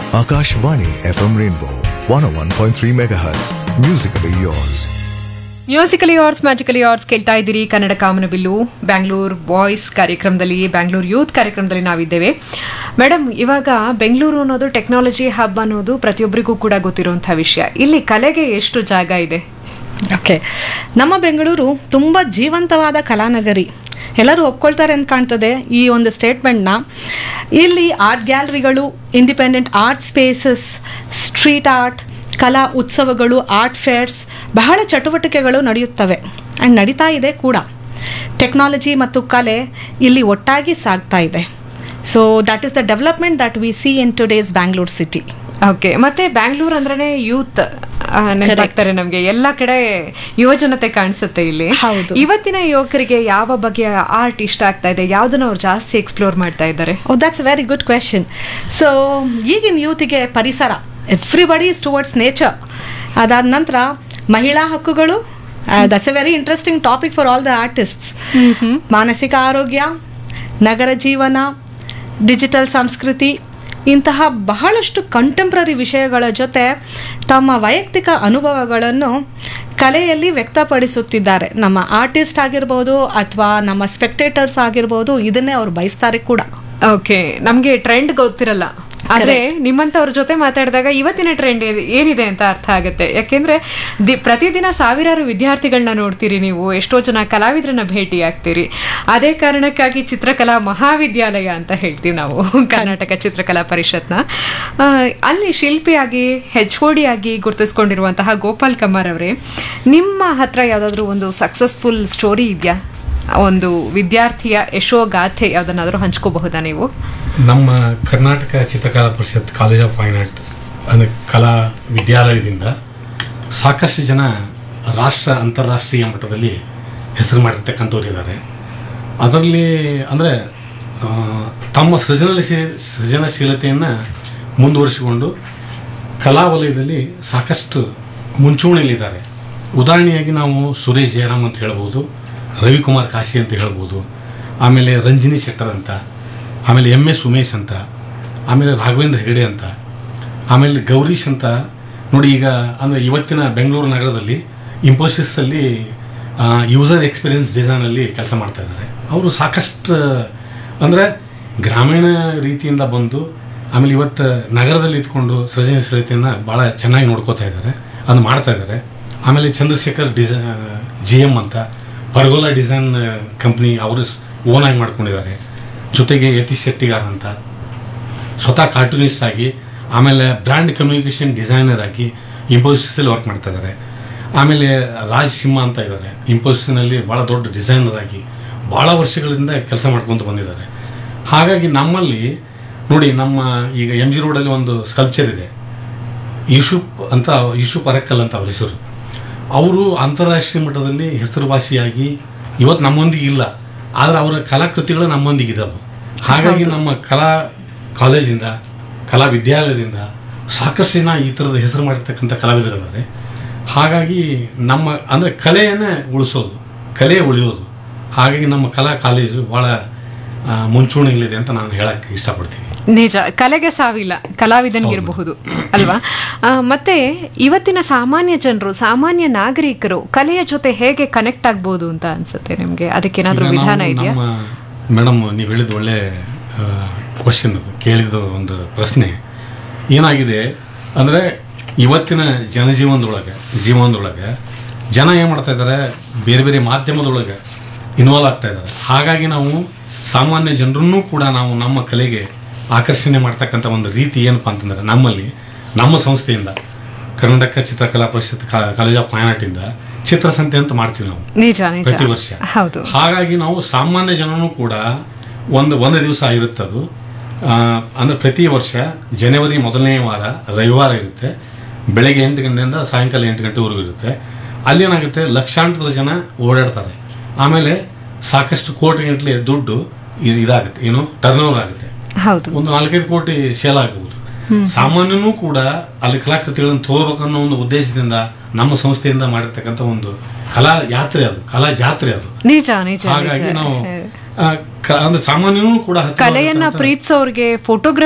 Akashvani FM Rainbow 101.3 MHz. Musically yours. Musically arts magically arts ಕೇಳ್ತಾ ಇದ್ದೀರಿ ಕನ್ನಡ ಕಾಮನಬಿಲ್ಲು Bangalore boys ಕಾರ್ಯಕ್ರಮದಲ್ಲಿ ಬ್ಯಾಂಗ್ಳೂರ್ ಯೂತ್ ಕಾರ್ಯಕ್ರಮದಲ್ಲಿ ನಾವಿದ್ದೇವೆ ಮೇಡಮ್ ಇವಾಗ ಬೆಂಗಳೂರು ಅನ್ನೋದು ಟೆಕ್ನಾಲಜಿ ಹಬ್ ಅನ್ನೋದು ಪ್ರತಿಯೊಬ್ಬರಿಗೂ ಕೂಡ ಗೊತ್ತಿರುವಂತಹ ವಿಷಯ ಇಲ್ಲಿ ಕಲೆಗೆ ಎಷ್ಟು ಜಾಗ ಇದೆ ಓಕೆ ನಮ್ಮ ಬೆಂಗಳೂರು ತುಂಬ ಜೀವಂತವಾದ ಕಲಾನಗರಿ ಎಲ್ಲರೂ ಒಪ್ಕೊಳ್ತಾರೆ ಅಂತ ಕಾಣ್ತದೆ ಈ ಒಂದು ಸ್ಟೇಟ್ಮೆಂಟ್ನ ಇಲ್ಲಿ ಆರ್ಟ್ ಗ್ಯಾಲರಿಗಳು independent art spaces street art ಕಲಾ ಉತ್ಸವಗಳು ಆರ್ಟ್ ಫೇರ್ಸ್ ಬಹಳ ಚಟುವಟಿಕೆಗಳು ನಡೆಯುತ್ತವೆ ಆ್ಯಂಡ್ ನಡೀತಾ ಇದೆ ಕೂಡ ಟೆಕ್ನಾಲಜಿ ಮತ್ತು ಕಲೆ ಇಲ್ಲಿ ಒಟ್ಟಾಗಿ ಸಾಗ್ತಾ ಇದೆ so that is the development that we see in today's Bangalore city okay ಮತ್ತೆ ಬ್ಯಾಂಗ್ಳೂರ್ ಅಂದ್ರೆ ಯೂತ್ ನೆನಪಾಗ್ತಾರೆ ನಮ್ಗೆ ಎಲ್ಲ ಕಡೆ ಯುವಜನತೆ ಕಾಣಿಸುತ್ತೆ ಇಲ್ಲಿ ಹೌದು. ಇವತ್ತಿನ ಯುವಕರಿಗೆ ಯಾವ ಬಗೆಯ ಆರ್ಟ್ ಇಷ್ಟ ಆಗ್ತಾ ಇದೆ ಯಾವ್ದನ್ನ ಅವ್ರು ಜಾಸ್ತಿ ಎಕ್ಸ್ಪ್ಲೋರ್ ಮಾಡ್ತಾ ಇದ್ದಾರೆ oh that's very good question so ಈಗಿನ ಯೂತಿಗೆ ಪರಿಸರ ಎವ್ರಿಬಡಿ ಇಸ್ ಟುವರ್ಡ್ಸ್ ನೇಚರ್ ಅದಾದ ನಂತರ ಮಹಿಳಾ ಹಕ್ಕುಗಳು that's a very interesting topic for all the artists ಮಾನಸಿಕ ಆರೋಗ್ಯ ನಗರ ಜೀವನ ಡಿಜಿಟಲ್ ಸಂಸ್ಕೃತಿ ಇಂತಹ ಬಹಳಷ್ಟು ಕಂಟೆಂಪ್ರರಿ ವಿಷಯಗಳ ಜೊತೆ ತಮ್ಮ ವೈಯಕ್ತಿಕ ಅನುಭವಗಳನ್ನು ಕಲೆಯಲ್ಲಿ ವ್ಯಕ್ತಪಡಿಸುತ್ತಿದ್ದಾರೆ ನಮ್ಮ ಆರ್ಟಿಸ್ಟ್ ಆಗಿರ್ಬೋದು ಅಥವಾ ನಮ್ಮ ಸ್ಪೆಕ್ಟೇಟರ್ಸ್ ಆಗಿರ್ಬೋದು ಇದನ್ನೇ ಅವ್ರು ಬಯಸ್ತಾರೆ ಕೂಡ ಓಕೆ ನಮ್ಗೆ ಟ್ರೆಂಡ್ ಗೊತ್ತಿರಲ್ಲ ಆದ್ರೆ ನಿಮ್ಮಂತವ್ರ ಜೊತೆ ಮಾತಾಡಿದಾಗ ಇವತ್ತಿನ ಟ್ರೆಂಡ್ ಏನಿದೆ ಅಂತ ಅರ್ಥ ಆಗುತ್ತೆ ಯಾಕೆಂದ್ರೆ ದಿ- ಪ್ರತಿದಿನ ಸಾವಿರಾರು ವಿದ್ಯಾರ್ಥಿಗಳನ್ನ ನೋಡ್ತೀರಿ ನೀವು ಎಷ್ಟೋ ಜನ ಕಲಾವಿದರನ್ನ ಭೇಟಿ ಆಗ್ತೀರಿ ಅದೇ ಕಾರಣಕ್ಕಾಗಿ ಚಿತ್ರಕಲಾ ಮಹಾವಿದ್ಯಾಲಯ ಅಂತ ಹೇಳ್ತೀವಿ ನಾವು ಕರ್ನಾಟಕ ಚಿತ್ರಕಲಾ ಪರಿಷತ್ನ ಆ, ಅಲ್ಲಿ ಶಿಲ್ಪಿಯಾಗಿ ಹೆಚ್ ಆಗಿ ಗುರುತಿಸ್ಕೊಂಡಿರುವಂತಹ ಗೋಪಾಲ್ ಕಮಾರ್ ಅವರೇ ನಿಮ್ಮ ಹತ್ರ ಯಾವ್ದಾದ್ರು ಒಂದು ಸಕ್ಸಸ್ಫುಲ್ ಸ್ಟೋರಿ ಇದೆಯಾ ಒಂದು ವಿದ್ಯಾರ್ಥಿಯ ಯಶೋಗಾಥೆ ಯಾವ್ದನ್ನಾದ್ರೂ ಹಂಚ್ಕೋಬಹುದಾ ನೀವು ನಮ್ಮ Karnataka Chitrakala Parishath college of fine art ಅಂದರೆ ಕಲಾ ವಿದ್ಯಾಲಯದಿಂದ ಸಾಕಷ್ಟು ಜನ ರಾಷ್ಟ್ರ ಅಂತಾರಾಷ್ಟ್ರೀಯ ಮಟ್ಟದಲ್ಲಿ ಹೆಸರು ಮಾಡಿರ್ತಕ್ಕಂಥವ್ರು ಇದ್ದಾರೆ ಅದರಲ್ಲಿ ಅಂದರೆ ತಮ್ಮ ಸೃಜನಶೀ ಸೃಜನಶೀಲತೆಯನ್ನು ಮುಂದುವರಿಸಿಕೊಂಡು ಕಲಾ ವಲಯದಲ್ಲಿ ಸಾಕಷ್ಟು ಮುಂಚೂಣಿಯಲ್ಲಿದ್ದಾರೆ ಉದಾಹರಣೆಯಾಗಿ ನಾವು ಸುರೇಶ್ ಜಯರಾಮ್ ಅಂತ ಹೇಳ್ಬೋದು ರವಿಕುಮಾರ್ ಕಾಶಿ ಅಂತ ಹೇಳ್ಬೋದು ಆಮೇಲೆ ರಂಜಿನಿ ಶೆಟ್ಟರ್ ಅಂತ ಆಮೇಲೆ ಎಮ್ ಎಸ್ ಉಮೇಶ್ ಅಂತ ಆಮೇಲೆ ರಾಘವೇಂದ್ರ ಹೆಗಡೆ ಅಂತ ಆಮೇಲೆ ಗೌರೀಶ್ ಅಂತ ನೋಡಿ ಈಗ ಅಂದರೆ ಇವತ್ತಿನ ಬೆಂಗಳೂರು ನಗರದಲ್ಲಿ ಇಂಫೋಸಿಸಲ್ಲಿ ಯೂಸರ್ ಎಕ್ಸ್ಪೀರಿಯನ್ಸ್ ಡಿಸೈನಲ್ಲಿ ಕೆಲಸ ಮಾಡ್ತಾ ಇದ್ದಾರೆ ಅವರು ಸಾಕಷ್ಟು ಅಂದರೆ ಗ್ರಾಮೀಣ ರೀತಿಯಿಂದ ಬಂದು ಆಮೇಲೆ ಇವತ್ತು ನಗರದಲ್ಲಿ ಇದ್ಕೊಂಡು ಸೃಜನಶೀಲತೆಯನ್ನು ಭಾಳ ಚೆನ್ನಾಗಿ ನೋಡ್ಕೋತಾ ಇದ್ದಾರೆ ಅದನ್ನು ಮಾಡ್ತಾ ಇದ್ದಾರೆ ಆಮೇಲೆ ಚಂದ್ರಶೇಖರ್ ಡಿಸೈ ಜಿ ಎಮ್ ಅಂತ ಪರ್ಗೋಲಾ ಡಿಸೈನ್ ಕಂಪ್ನಿ ಅವರು ಓನ್ ಆಗಿ ಮಾಡ್ಕೊಂಡಿದ್ದಾರೆ ಜೊತೆಗೆ ಯತೀಶ್ ಶೆಟ್ಟಿಗಾರ್ ಅಂತ ಸ್ವತಃ ಕಾರ್ಟೂನಿಸ್ಟ್ ಆಗಿ ಆಮೇಲೆ ಬ್ರ್ಯಾಂಡ್ ಕಮ್ಯುನಿಕೇಷನ್ ಡಿಸೈನರ್ ಆಗಿ ಇಂಪೋಸಿಸಲ್ಲಿ ವರ್ಕ್ ಮಾಡ್ತಾ ಇದ್ದಾರೆ ಆಮೇಲೆ ರಾಜ್ ಸಿಂಹ ಅಂತ ಇದ್ದಾರೆ ಇಂಪೋಸಿಸ್ನಲ್ಲಿ ಭಾಳ ದೊಡ್ಡ ಡಿಸೈನರ್ ಆಗಿ ಭಾಳ ವರ್ಷಗಳಿಂದ ಕೆಲಸ ಮಾಡ್ಕೊತ ಬಂದಿದ್ದಾರೆ ಹಾಗಾಗಿ ನಮ್ಮಲ್ಲಿ ನೋಡಿ ನಮ್ಮ ಈಗ ಎಮ್ ಜಿ ರೋಡಲ್ಲಿ ಒಂದು ಸ್ಕಲ್ಪ್ಚರ್ ಇದೆ ಯೂಸುಫ್ ಅಂತ ಯೂಸುಫ್ ಅರಕ್ಕಲ್ ಅಂತ ಅವ್ರ ಹೆಸರು ಅವರು ಅಂತಾರಾಷ್ಟ್ರೀಯ ಮಟ್ಟದಲ್ಲಿ ಹೆಸರುವಾಸಿಯಾಗಿ ಇವತ್ತು ನಮ್ಮೊಂದಿಗೆ ಇಲ್ಲ ಆದರೆ ಅವರ ಕಲಾಕೃತಿಗಳು ನಮ್ಮೊಂದಿಗೆ ಇದ್ದಾವೆ ಹಾಗಾಗಿ ನಮ್ಮ ಕಲಾ ಕಾಲೇಜಿಂದ ಕಲಾ ವಿದ್ಯಾಲಯದಿಂದ ಸಾಕಷ್ಟು ಜನ ಈ ಥರದ ಹೆಸರು ಮಾಡಿರ್ತಕ್ಕಂಥ ಕಲಾವಿದರಿದ್ದಾರೆ ಹಾಗಾಗಿ ನಮ್ಮ ಅಂದರೆ ಕಲೆಯನ್ನೇ ಉಳಿಸೋದು ಕಲೆ ಉಳಿಯೋದು ಹಾಗಾಗಿ ನಮ್ಮ ಕಲಾ ಕಾಲೇಜು ಭಾಳ ಆ, ಮುಂಚೂಣಿಯಲ್ಲಿದೆ ಅಂತ ನಾನು ಹೇಳಕ್ಕೆ ಇಷ್ಟಪಡ್ತೀನಿ ನಿಜ ಕಲೆಗೆ ಸಾವಿಲ್ಲ ಕಲಾವಿದನಿಗಿರಬಹುದು ಅಲ್ವಾ ಆ, ಮತ್ತೆ ಇವತ್ತಿನ ಸಾಮಾನ್ಯ ಜನರು ಸಾಮಾನ್ಯ ನಾಗರಿಕರು ಕಲೆಯ ಜೊತೆ ಹೇಗೆ ಕನೆಕ್ಟ್ ಆಗ್ಬೋದು ಅಂತ ಅನ್ಸುತ್ತೆ ನಿಮ್ಗೆ ಅದಕ್ಕೇನಾದ್ರೂ ಈಗ ವಿಧಾನ ನಾವು ಇದೆಯಾ ನಮ್ಮ ಮೇಡಮ್ ನೀವು ಹೇಳಿದ ಒಳ್ಳೆ ಕ್ವಶನ್ ಅದು ಕೇಳಿದ ಒಂದು ಪ್ರಶ್ನೆ ಏನಾಗಿದೆ ಅಂದರೆ ಇವತ್ತಿನ ಜನಜೀವನದೊಳಗೆ ಜೀವನದೊಳಗೆ ಜನ ಏನು ಮಾಡ್ತಾ ಇದ್ದಾರೆ ಬೇರೆ ಬೇರೆ ಮಾಧ್ಯಮದೊಳಗೆ ಇನ್ವಾಲ್ವ್ ಆಗ್ತಾ ಇದ್ದಾರೆ ಹಾಗಾಗಿ ನಾವು ಸಾಮಾನ್ಯ ಜನರನ್ನೂ ಕೂಡ ನಾವು ನಮ್ಮ ಕಲೆಗೆ ಆಕರ್ಷಣೆ ಮಾಡ್ತಕ್ಕಂಥ ಒಂದು ರೀತಿ ಏನಪ್ಪ ಅಂತಂದರೆ ನಮ್ಮಲ್ಲಿ ನಮ್ಮ ಸಂಸ್ಥೆಯಿಂದ ಕರ್ನಾಟಕ ಚಿತ್ರಕಲಾ ಪರಿಷತ್ ಕಾ- ಕಾಲೇಜ್ ಆಫ್ ಫೈನ್ ಆರ್ಟಿಂದ ಚಿತ್ರಸಂತೆ ಅಂತ ಮಾಡ್ತೀವಿ ನಾವು ನಿಜ ನಿಜ ಪ್ರತಿ ವರ್ಷ ಹೌದು ಹಾಗಾಗಿ ನಾವು ಸಾಮಾನ್ಯ ಜನನೂ ಕೂಡ ಒಂದು ಒಂದು ದಿವಸ ಇರುತ್ತದು ಆ, ಅಂದ್ರೆ ಪ್ರತಿ ವರ್ಷ ಜನವರಿ ಮೊದಲನೇ ವಾರ ರವಿವಾರ ಇರುತ್ತೆ ಬೆಳಗ್ಗೆ ಎಂಟು ಗಂಟೆಯಿಂದ ಸಾಯಂಕಾಲ ಎಂಟು ಗಂಟೆವರೆಗೂ ಇರುತ್ತೆ ಅಲ್ಲಿ ಏನಾಗುತ್ತೆ ಲಕ್ಷಾಂತರ ಜನ ಓಡಾಡ್ತಾರೆ ಆಮೇಲೆ ಸಾಕಷ್ಟು ಕೋಟಿ ಗಂಟಲೆ ದುಡ್ಡು ಇ- ಇದಾಗುತ್ತೆ ಏನು ಟರ್ನ್ ಓವರ್ ಆಗುತ್ತೆ ಹೌದು ಒಂದು ನಾಲ್ಕೈದು ಕೋಟಿ ಸೇಲ್ ಆಗಬಹುದು ಸಾಮಾನ್ಯನೂ ಕೂಡ ಅಲ್ಲಿ ಕಲಾಕೃತಿಗಳನ್ನು ತಗೋಬೇಕನ್ನೋ ಒಂದು ಉದ್ದೇಶದಿಂದ ನಮ್ಮ ಸಂಸ್ಥೆಯಿಂದ ಮಾಡಿರ್ತಕ್ಕಂಥ ಒಂದು ಕಲಾ ಯಾತ್ರೆ ಅದು ಕಲಾ ಜಾತ್ರೆ ಅದು ನಿಜ ನಿಜ ಹಾಗಾಗಿ ನಿಜ ನಾವು ಆ, ಕ- ಅಂದ್ರೆ ಸಾಮಾನ್ಯನೂ ಕೂಡ ಹತ್ತಿರವಾದಂತಹ- ಕಲೆಯನ್ನ ಪ್ರೀತಿಸೋರ್ಗೆ ಫೋಟೋಗ್ರಫಿ